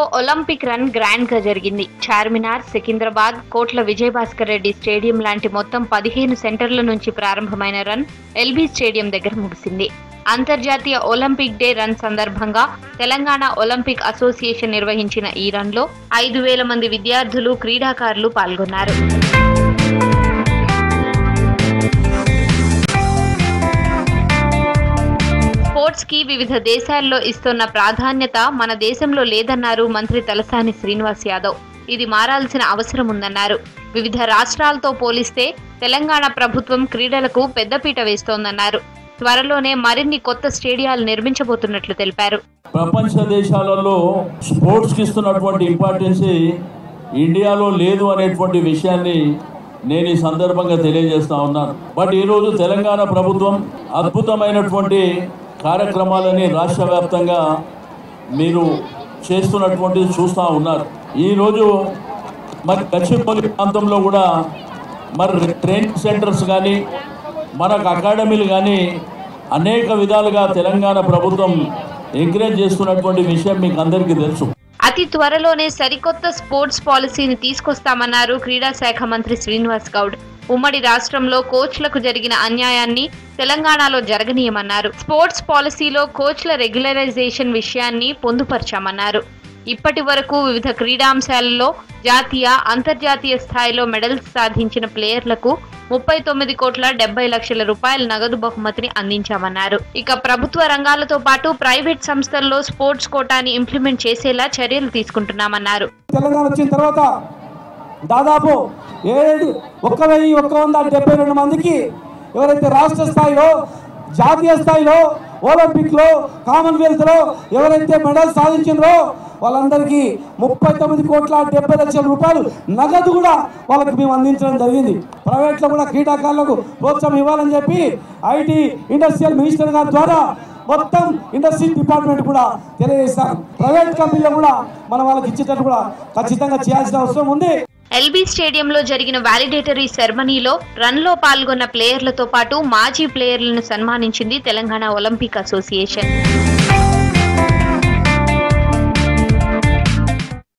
Olympic run grand గా జరిగింది చార్మినార్ సికింద్రాబాద్ కోట్ల విజయభాస్కర్ రెడ్డి స్టేడియం లాంటి మొత్తం పదిహేను సెంటర్ల నుంచి ప్రారంభమైన రన్ ఎల్బీ స్టేడియం దగ్గర ముగిసింది అంతర్జాతీయ ఒలింపిక్ డే రన్ సందర్భంగా తెలంగాణ ఒలింపిక్ అసోసియేషన్ నిర్వహించిన ఈ రన్ లో ఐదు వేల మంది విద్యార్థులు క్రీడాకారులు పాల్గొన్నారు స్పోర్ట్స్ కి వివిధ దేశాల్లో ఇస్తున్న ప్రాధాన్యత మన దేశంలో లేదన్నారు మంత్రి తలసాని శ్రీనివాస్ యాదవ్ ఇది మారాల్సిన అవసరం ఉందన్నారు వివిధ రాష్ట్రాలతో పోలిస్తే తెలంగాణ ప్రభుత్వం క్రీడలకు పెద్దపీట వేస్తోందన్నారు త్వరలోనే మరిన్ని కొత్త స్టేడియాలు నిర్మించబోతున్నట్లు తెలిపారు ప్రపంచ దేశాలలో స్పోర్ట్స్కి ఇస్తున్నటువంటి ఇంపార్టెన్స్ ఇండియాలో లేదు అనేటువంటి విషయాన్ని నేను ఈ సందర్భంగా తెలియజేస్తా ఉన్నాను బట్ ఈరోజు తెలంగాణ ప్రభుత్వం అద్భుతమైనటువంటి కార్యక్రమాలని రాష్ట్ర వ్యాప్తంగా మీరు చేస్తున్నటువంటిది చూస్తూ ఉన్నారు ఈరోజు మరి గచ్చిబౌలి ప్రాంతంలో కూడా మరి ట్రైనింగ్ సెంటర్స్ కానీ మనకు అకాడమీలు కానీ అనేక విధాలుగా తెలంగాణ ప్రభుత్వం ఎంకరేజ్ చేస్తున్నటువంటి విషయం మీకు అందరికీ తెలుసు అతి త్వరలోనే సరికొత్త స్పోర్ట్స్ పాలసీని తీసుకొస్తామన్నారు క్రీడా శాఖ మంత్రి శ్రీనివాస్ గౌడ్ ఉమ్మడి రాష్ట్రంలో కోచ్లకు జరిగిన అన్యాయాన్ని తెలంగాణలో జరగనీయమన్నారు స్పోర్ట్స్ పాలసీలో కోచ్ల రెగ్యులరైజేషన్ విషయాన్ని పొందుపరచామన్నారు ఇప్పటి వరకు వివిధ క్రీడాంశాలలో జాతీయ అంతర్జాతీయ స్థాయిలో మెడల్స్ సాధించిన ప్లేయర్లకు ముప్పై తొమ్మిది కోట్ల డెబ్బై లక్షల రూపాయల నగదు బహుమతిని అందించామన్నారు ఇక ప్రభుత్వ రంగాలతో పాటు ప్రైవేట్ సంస్థల్లో స్పోర్ట్స్ కోటాని ఇంప్లిమెంట్ చేసేలా చర్యలు తీసుకుంటున్నామన్నారు తెలంగాణ వచ్చిన తర్వాత దాదాపు ఏడు ఒక్క వెయ్యి ఒక్క వంద డెబ్బై రెండు మందికి ఎవరైతే రాష్ట్ర స్థాయిలో జాతీయ స్థాయిలో ఒలింపిక్లో కామన్వెల్త్లో ఎవరైతే మెడల్ సాధించిందో వాళ్ళందరికీ ముప్పై తొమ్మిది కోట్ల డెబ్బై లక్షల రూపాయలు నగదు కూడా వాళ్ళకి మేము అందించడం జరిగింది ప్రైవేట్లో కూడా క్రీడాకారులకు ప్రోత్సాహం ఇవ్వాలని చెప్పి ఐటీ ఇండస్ట్రియల్ మినిస్టర్ గారి ద్వారా మొత్తం ఇండస్ట్రీ డిపార్ట్మెంట్ కూడా తెలియజేశారు ప్రైవేట్ కంపెనీలో కూడా మనం వాళ్ళకి ఇచ్చేటట్టు కూడా ఖచ్చితంగా చేయాల్సిన అవసరం ఉంది ఎల్బీ స్టేడియంలో జరిగిన వ్యాలిడేటరీ సెరమనీలో రన్లో పాల్గొన్న ప్లేయర్లతో పాటు మాజీ ప్లేయర్లను సన్మానించింది తెలంగాణ ఒలింపిక్ అసోసియేషన్